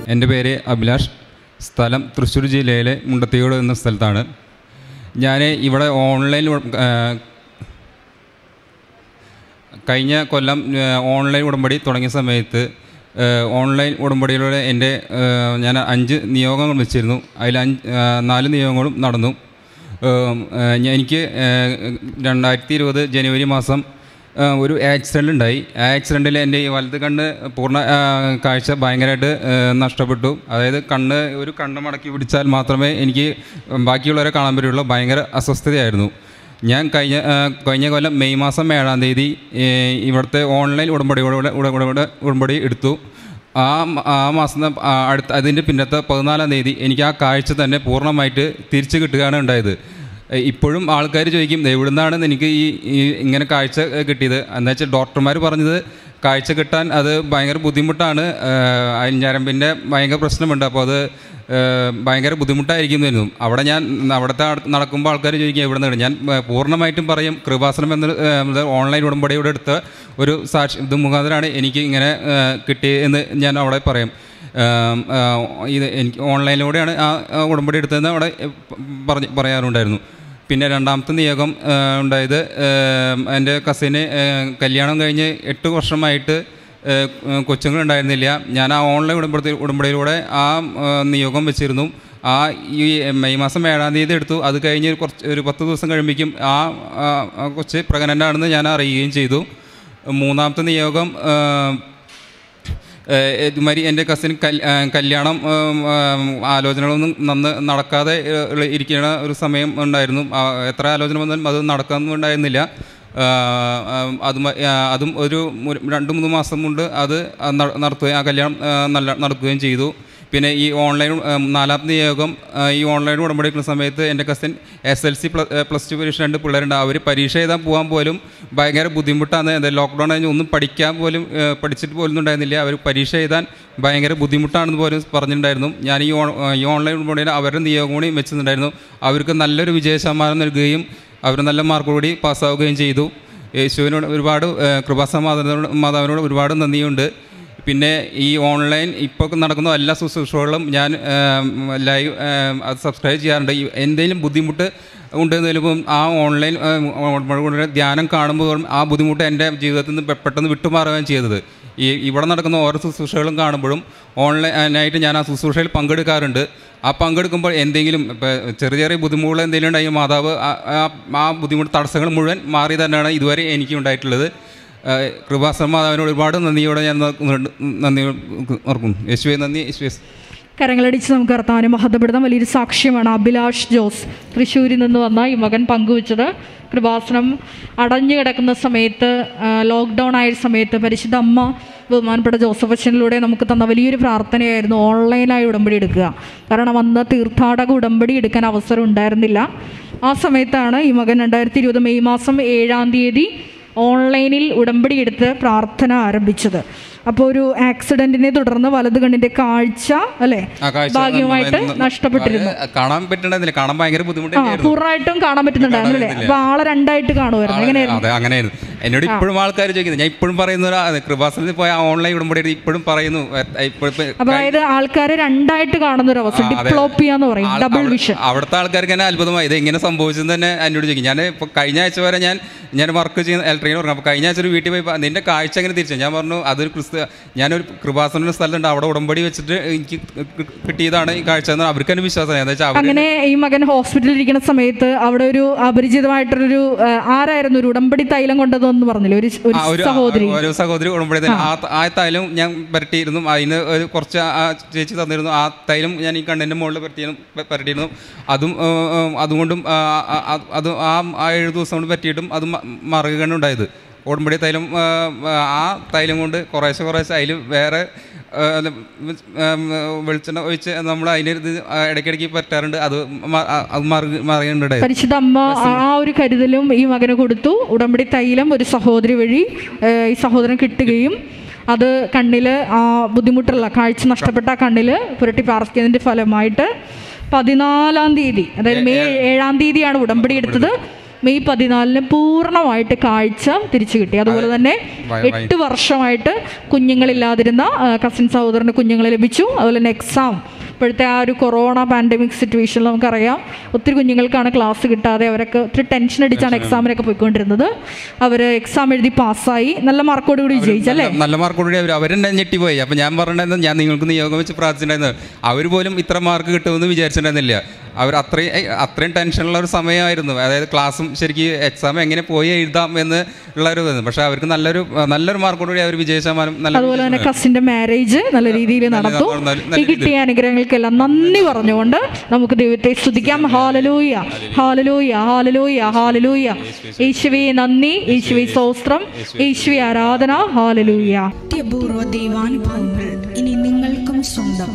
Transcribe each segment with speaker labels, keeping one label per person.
Speaker 1: എൻ്റെ പേര് അഭിലാഷ് സ്ഥലം തൃശ്ശൂർ ജില്ലയിലെ മുണ്ടത്തിയോട് എന്ന സ്ഥലത്താണ് ഞാൻ ഇവിടെ ഓൺലൈൻ ഉട- ആ, കഴിഞ്ഞ കൊല്ലം ആ, ഓൺലൈൻ ഉടമ്പടി തുടങ്ങിയ സമയത്ത് ആ, ഓൺലൈൻ ഉടമ്പടിയിലൂടെ എൻ്റെ ആ, ഞാൻ അഞ്ച് നിയോഗങ്ങൾ വെച്ചിരുന്നു അതിൽ അഞ്ച് ആ, നാല് നിയോഗങ്ങളും നടന്നു ഉം, ആ, ഞാൻ- എനിക്ക് ആ, രണ്ടായിരത്തി ഇരുപത് ജനുവരി മാസം ആ, ഒരു ആക്സിഡൻ്റ് ഉണ്ടായി ആ ആക്സിഡൻറ്റിൽ എൻ്റെ ഈ വലത് കണ്ണ് പൂർണ്ണ ആ, കാഴ്ച ഭയങ്കരമായിട്ട് ആ, നഷ്ടപ്പെട്ടു അതായത് കണ്ണ് ഒരു കണ്ണ് മടക്കി പിടിച്ചാൽ മാത്രമേ എനിക്ക് ബാക്കിയുള്ളവരെ കാണാൻ പറ്റുള്ളൂ ഭയങ്കര അസ്വസ്ഥതയായിരുന്നു ഞാൻ കഴിഞ്ഞ ആ, കഴിഞ്ഞ കൊല്ലം മെയ് മാസം ഏഴാം തീയതി ഏ, ഇവിടുത്തെ ഓൺലൈൻ ഉടമ്പടിയോടെ ഉടമ്പടി ഉടമ്പടി എടുത്തു ആ മ- ആ മാസം ത- ആ അടുത്ത അതിൻ്റെ പിന്നത്തെ പതിനാലാം തീയതി എനിക്ക് ആ കാഴ്ച തന്നെ പൂർണ്ണമായിട്ട് തിരിച്ചു കിട്ടുകയാണ് ഉണ്ടായത് എ, ഇപ്പോഴും ആൾക്കാർ ചോദിക്കും എവിടുന്നാണ് എനിക്ക് ഈ ഈ ഇങ്ങനെ കാഴ്ച എ, കിട്ടിയത് എന്താ വെച്ചാൽ ഡോക്ടർമാർ പറഞ്ഞത് കാഴ്ച കിട്ടാൻ അത് ഭയങ്കര ബുദ്ധിമുട്ടാണ് അതിൽ ഞരമ്പിൻ്റെ ഭയങ്കര പ്രശ്നമുണ്ട് അപ്പോൾ അത് ഏ, ഭയങ്കര ബുദ്ധിമുട്ടായിരിക്കുമായിരുന്നു അവിടെ ഞാൻ അവിടുത്തെ ആൾ- നടക്കുമ്പോൾ ആൾക്കാർ ചോദിക്കും എവിടെ നിന്ന് ഞാൻ ഏ, പൂർണ്ണമായിട്ടും പറയും കൃപാസനം എന്ന ഏ, ഇത് ഓൺലൈൻ ഉടമ്പടിയോടെ എടുത്ത ഒരു സാക്ഷി ഇത് മുഖാന്തരമാണ് എനിക്ക് ഇങ്ങനെ ഏ, കിട്ടിയതെന്ന് ഞാൻ അവിടെ പറയും ഏം, ആ, ഇത് എനിക്ക് ഓൺലൈനിലൂടെയാണ് ആ ആ ഉടമ്പടി എടുത്തതെന്ന് അവിടെ ഏ, പ- പറഞ്ഞ് പറയാറുണ്ടായിരുന്നു പിന്നെ രണ്ടാമത്തെ നിയോഗം ആ, ഉണ്ടായത് ഏം, എൻ്റെ കസിന് ഏ, കല്യാണം കഴിഞ്ഞ് എട്ട് വർഷമായിട്ട് ഏ, കൊച്ചുങ്ങൾ ഉണ്ടായിരുന്നില്ല ഞാൻ ആ ഓൺലൈൻ ഉടമ്പടി ഉടമ്പടിയിലൂടെ ആ ആ, നിയോഗം വെച്ചിരുന്നു ആ ഈ മെയ് മാസം ഏഴാം തീയതി എടുത്തു അത് കഴിഞ്ഞ് ഒരു കുറച്ച് ഒരു പത്ത് ദിവസം കഴിയുമ്പോഴേക്കും ആ ആ, ആ കൊച്ച് പ്രഗ്നൻ്റ് ആണെന്ന് ഞാൻ അറിയുകയും ചെയ്തു മൂന്നാമത്തെ നിയോഗം ആ, ഏഹ് ഇതുമാതിരി എൻ്റെ കസിൻ കൽ- ഏഹ് കല്യാണം ഏഹ് ഏഹ് ആലോചനകളൊന്നും നന്ന് നടക്കാതെ ഏഹ് ഇരിക്കുന്ന ഒരു സമയം ഉണ്ടായിരുന്നു ആ, എത്ര ആലോചന വന്നാലും അത് നടക്കാനുണ്ടായിരുന്നില്ല ആഹ് ആഹ് അതും ആഹ് അതും ഒരു മു- രണ്ട് മൂന്ന് മാസം കൊണ്ട് അത് ന- നടത്തുകയും ആ കല്യാണം ആഹ് നല്ല നടക്കുകയും ചെയ്തു പിന്നെ ഈ ഓൺലൈൻ ഏഹ് നാലാമത്തെ നിയോഗം ആഹ് ഈ ഓൺലൈൻ ഉടമ്പടി എടുക്കുന്ന സമയത്ത് എൻ്റെ cousin S L C plus two പരീക്ഷ രണ്ട് പിള്ളേരുണ്ട് അവർ പരീക്ഷ എഴുതാൻ പോകാൻ പോലും ഭയങ്കര ബുദ്ധിമുട്ടാണ് എന്താ ലോക്ക്ഡൗൺ കഴിഞ്ഞ് ഒന്നും പഠിക്കാൻ പോലും ഏഹ് പഠിച്ചിട്ട് പോലും ഉണ്ടായിരുന്നില്ല അവർ പരീക്ഷ എഴുതാൻ ഭയങ്കര ബുദ്ധിമുട്ടാണെന്ന് പോലും പറഞ്ഞിട്ടുണ്ടായിരുന്നു ഞാൻ ഈ ഓൺ ഈ ഓൺലൈൻ ഉടമ്പടിയിൽ അവരുടെ നിയോഗം കൂടി വെച്ചിട്ടുണ്ടായിരുന്നു അവർക്ക് നല്ലൊരു വിജയ ശതമാനം നൽകുകയും അവർ നല്ല മാർക്കോടുകൂടി പാസ്സാവുകയും ചെയ്തു യേശുവിനോട് ഒരുപാട് ഏഹ് കൃപാസമാതാവിനോട് മാതാവിനോട് ഒരുപാട് നന്ദിയുണ്ട് പിന്നെ ഈ ഓൺലൈൻ ഇപ്പോൾ നടക്കുന്ന എല്ലാ ശുശ്രൂഷകളും ഞാൻ ഏം, ലൈവ് ഏം, അത് സബ്സ്ക്രൈബ് ചെയ്യാറുണ്ട് ഈ എന്തെങ്കിലും ബുദ്ധിമുട്ട് ഉണ്ടെന്ന് ചിലപ്പം ആ ഓൺലൈൻ ഏം, ഉടമ്പടി ധ്യാനം കാണുമ്പോൾ ആ ബുദ്ധിമുട്ട് എൻ്റെ ജീവിതത്തിൽ നിന്ന് പെ- പെട്ടെന്ന് വിട്ടുമാറുകയും ചെയ്തത് ഈ ഇവിടെ നടക്കുന്ന ഓരോ ശുശ്രൂഷകളും കാണുമ്പോഴും ഓൺലൈനായിട്ട് ഞാൻ ആ ശുശ്രൂഷയിൽ പങ്കെടുക്കാറുണ്ട് ആ പങ്കെടുക്കുമ്പോൾ എന്തെങ്കിലും ഇപ്പോൾ ചെറിയ ചെറിയ ബുദ്ധിമുട്ടുകൾ എന്തെങ്കിലും ഉണ്ടെങ്കിൽ മാതാവ് ആ- ആ- ആ ബുദ്ധിമുട്ട് തടസ്സങ്ങൾ മുഴുവൻ മാറി തന്നെയാണ് ഇതുവരെ എനിക്ക് ഉണ്ടായിട്ടുള്ളത് ഏഹ് കൃപാസന മാതാവിനോട് ഒരുപാട് നന്ദിയോടെ ഞാൻ നന്ദി നന്ദി ഓർക്കുന്നു യേശുവെ നന്ദി യേശുവെ
Speaker 2: കരങ്ങളടിച്ച് നമുക്ക് കർത്താവിനെ മഹത്വപ്പെടുത്താം വലിയൊരു സാക്ഷ്യമാണ് അഭിലാഷ് ജോസ് തൃശ്ശൂരിൽ നിന്ന് വന്ന ഈ മകൻ പങ്കുവച്ചത് കൃപാസനം അടഞ്ഞു കിടക്കുന്ന സമയത്ത് ആ, ലോക്ക്ഡൗൺ ആയ സമയത്ത് പരിശുദ്ധ അമ്മ ബഹുമാനപ്പെട്ട ജോസഫ് അച്ഛനിലൂടെ നമുക്ക് തന്ന വലിയൊരു പ്രാർത്ഥനയായിരുന്നു ഓൺലൈനായി ഉടമ്പടി എടുക്കുക കാരണം അന്ന് തീർത്ഥാടക ഉടമ്പടി എടുക്കാൻ അവസരം ഉണ്ടായിരുന്നില്ല ആ സമയത്താണ് ഈ മകൻ രണ്ടായിരത്തി ഇരുപത് മെയ് മാസം ഏഴാം തീയതി ഓൺലൈനിൽ ഉടമ്പടി എടുത്ത് പ്രാർത്ഥന ആരംഭിച്ചത് അപ്പോൾ ഒരു ആക്സിഡന്റിനെ തുടർന്ന് വലത് കണ്ണിന്റെ കാഴ്ച അല്ലേ
Speaker 1: ആ കാഴ്ച
Speaker 2: ഭാഗ്യമായിട്ട്
Speaker 1: നന്നായി-
Speaker 2: നഷ്ടപ്പെട്ടിരുന്നു
Speaker 1: അത് കാണാൻ പറ്റുന്നുണ്ടായിരുന്നില്ല കാണാൻ ഭയങ്കര
Speaker 2: ആ
Speaker 1: ബുദ്ധിമുട്ടായിരുന്നു
Speaker 2: പൂർണ്ണമായിട്ടും കാണാൻ പറ്റുന്നുണ്ടായിരുന്നു അല്ലേ അപ്പൊ ആളെ രണ്ടായിട്ട് കാണുമായിരുന്നു എങ്ങനെയായിരുന്നു
Speaker 1: അതെ അങ്ങനെയായിരുന്നു എന്നോട് ഇപ്പോഴും ആൾക്കാർ ചോദിക്കുന്നത് ഞാൻ ഇപ്പോഴും പറയുന്ന കൃപാസനത്തിൽ പോയ ഓൺലൈൻ ഉടമ്പടി ഇപ്പോഴും പറയുന്നു ഇപ്പോഴും
Speaker 2: അപ്പൊ അതായത് ആൾക്കാരെ രണ്ടായിട്ട് കാണുന്ന ഒരു അവസ്ഥ ഡിപ്ലോപ്പിയ എന്ന് പറയും
Speaker 1: ആൾ-
Speaker 2: ഡബിൾ
Speaker 1: അവിടെ-
Speaker 2: വിഷൻ
Speaker 1: അവിടുത്തെ ആൾക്കാർക്ക് തന്നെ അത്ഭുതമായി ഇത് എങ്ങനെ സംഭവിച്ചെന്ന് തന്നെ എന്നോട് ചോദിക്കും ഞാൻ ഇപ്പോൾ കഴിഞ്ഞ ആഴ്ച വരെ ഞാൻ ഞാൻ വർക്ക് ചെയ്യുന്ന ഇലക്ട്രിക്കൽ പറഞ്ഞു അപ്പോൾ കഴിഞ്ഞ ആഴ്ച ഒരു വീട്ടിൽ പോയി പ- നിന്റെ കാഴ്ച എങ്ങനെ തിരിച്ചു ഞാൻ പറഞ്ഞു അതൊരു ക്രിസ്തു ഞാനൊരു കൃപാസന സ്ഥലമുണ്ട് അവിടെ ഉടമ്പടി വെച്ചിട്ട് എനിക്ക് കി- കിട്ടിയതാണ് ഈ കാഴ്ച എന്ന് അവർക്ക് തന്നെ വിശ്വാസമായി എന്താ വെച്ചാൽ അവർ
Speaker 2: അങ്ങനെ ഈ മകൻ ഹോസ്പിറ്റലിൽ ഇരിക്കുന്ന സമയത്ത് അവിടെ ഒരു അപരിചിതമായിട്ടൊരു ആ, ആരായിരുന്നു ഒരു ഉടമ്പടി തൈലം കൊണ്ടതെന്ന് പറഞ്ഞില്ലേ ഒരു ഒരു
Speaker 1: ആ, ഒരു
Speaker 2: സഹോദരി
Speaker 1: ആ, ഒരു സഹോദരി ഉടമ്പടി തന്നെ ആ ത- ആ തൈലം ഞാൻ പരട്ടിയിരുന്നു അതിന് ഒരു കുറച്ച് ആ ചേച്ചി തന്നിരുന്നു ആ തൈലം ഞാൻ ഈ കണ്ണിൻ്റെ മുകളിൽ പരട്ടിയിരുന്നു പരട്ടിയിരുന്നു അതും ഏ, ഏ, അതുകൊണ്ടും ആ, ആ, ആ, അത് ആ ആ ഏഴ് ദിവസം കൊണ്ട് പറ്റിയിട്ടും അത് മ- മറുകയാണ് ഉണ്ടായത് ഉടമ്പടി തൈലം ഏ, ആ തൈലം കൊണ്ട് കുറേശ്ശെ കുറേശ്ശെ അതിൽ വേറെ ഏ, അത് ഏ, വെളിച്ചെണ്ണ ഒഴിച്ച് നമ്മൾ അതിന് ഇത് ഇടയ്ക്കിടയ്ക്ക് പറ്റാറുണ്ട് അത് മ- അത് മറുക മറുകയുണ്ടായത്
Speaker 2: പരിശുദ്ധ അമ്മ ആ ഒരു കരുതലും ഈ മകന് കൊടുത്തു ഉടമ്പടി തൈലം ഒരു സഹോദരി വഴി ഏ, ഈ സഹോദരൻ കിട്ടുകയും അത് കണ്ണിൽ ആ ബുദ്ധിമുട്ടുള്ള കാഴ്ച നഷ്ടപ്പെട്ട ആ കണ്ണിൽ പുരട്ടി പാർക്കുന്നതിൻ്റെ ഫലമായിട്ട് പതിനാലാം തീയതി അതായത് മെയ് ഏഴാം തീയതിയാണ് ഉടമ്പടി എടുത്തത് മെയ് പതിനാലിന് പൂർണ്ണമായിട്ട് കാഴ്ച തിരിച്ചു കിട്ടി അതുപോലെ തന്നെ
Speaker 1: വയ- വയ-
Speaker 2: എട്ട് വർഷമായിട്ട് കുഞ്ഞുങ്ങളില്ലാതിരുന്ന കസിൻ സഹോദരന് കുഞ്ഞുങ്ങളെ ലഭിച്ചു അതുപോലെ തന്നെ എക്സാം ഇപ്പോഴത്തെ ആ ഒരു കൊറോണ പാൻഡമിക് സിറ്റുവേഷനിൽ നമുക്കറിയാം ഒത്തിരി കുഞ്ഞുങ്ങൾക്കാണ് ക്ലാസ് കിട്ടാതെ അവരൊക്കെ ഒത്തിരി ടെൻഷൻ അടിച്ചാണ് എക്സാമിനൊക്കെ പോയിക്കൊണ്ടിരുന്നത് അവർ എക്സാം എഴുതി പാസ്സായി നല്ല മാർക്കോട് കൂടി വിജയിച്ചല്ലേ
Speaker 1: നല്ല- നല്ല മാർക്കോടുകൂടി അവർ അവരെന്നെ ഞെട്ടിപ്പോയി അപ്പം ഞാൻ പറഞ്ഞിട്ടുണ്ടായിരുന്നു ഞാൻ നിങ്ങൾക്ക് നിയോഗം വെച്ച് പ്രാർത്ഥിച്ചിട്ടുണ്ടായിരുന്നു അവർ പോലും ഇത്ര മാർക്ക് കിട്ടുമെന്ന് വിചാരിച്ചിട്ടുണ്ടായിരുന്നില്ല അവർ അത്രയും ഏയ് അത്രയും ടെൻഷനുള്ള ഒരു സമയമായിരുന്നു അതായത് ക്ലാസ്സും ശരിക്കും എക്സാം എങ്ങനെ പോയി എഴുതാം എന്ന് ഉള്ള ഒരു ഇത് പക്ഷേ അവർക്ക് നല്ലൊരു നല്ലൊരു മാർക്കോടുകൂടി അവർ വിജയ ശതമാനം നല്ല
Speaker 2: അതുപോലെ തന്നെ കസിന്റെ മാരേജ് നല്ല രീതിയിൽ നടത്തും
Speaker 1: നല്ല- നല്ല
Speaker 2: ഈ കിട്ടിയ അനുഗ്രഹങ്ങൾക്കെല്ലാം നന്ദി പറഞ്ഞുകൊണ്ട് നമുക്ക് ദൈവത്തെ സ്തുതിക്കാം ഹാലലൂയ ഹാലലൂയ ഹാലലൂയ ഹാലലൂയ യേശുവേ നന്ദി യേശുവേ സ്തോത്രം യേശുവേ ആരാധന ഹാലലൂയ
Speaker 3: അത്യപൂർവ ദൈവാനുഭവങ്ങൾ ഇനി നിങ്ങൾക്കും സ്വന്തം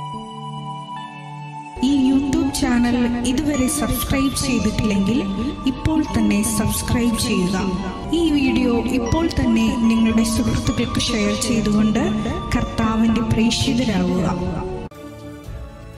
Speaker 3: ഈ യൂട്യൂബ് ചാനൽ ഇതുവരെ സബ്സ്ക്രൈബ് ചെയ്തിട്ടില്ലെങ്കിൽ ഇപ്പോൾ തന്നെ സബ്സ്ക്രൈബ് ചെയ്യുക ഈ വീഡിയോ ഇപ്പോൾ തന്നെ നിങ്ങളുടെ സുഹൃത്തുക്കൾക്ക് ഷെയർ ചെയ്തുകൊണ്ട് കർത്താവിൻ്റെ പ്രേക്ഷിതരാകുക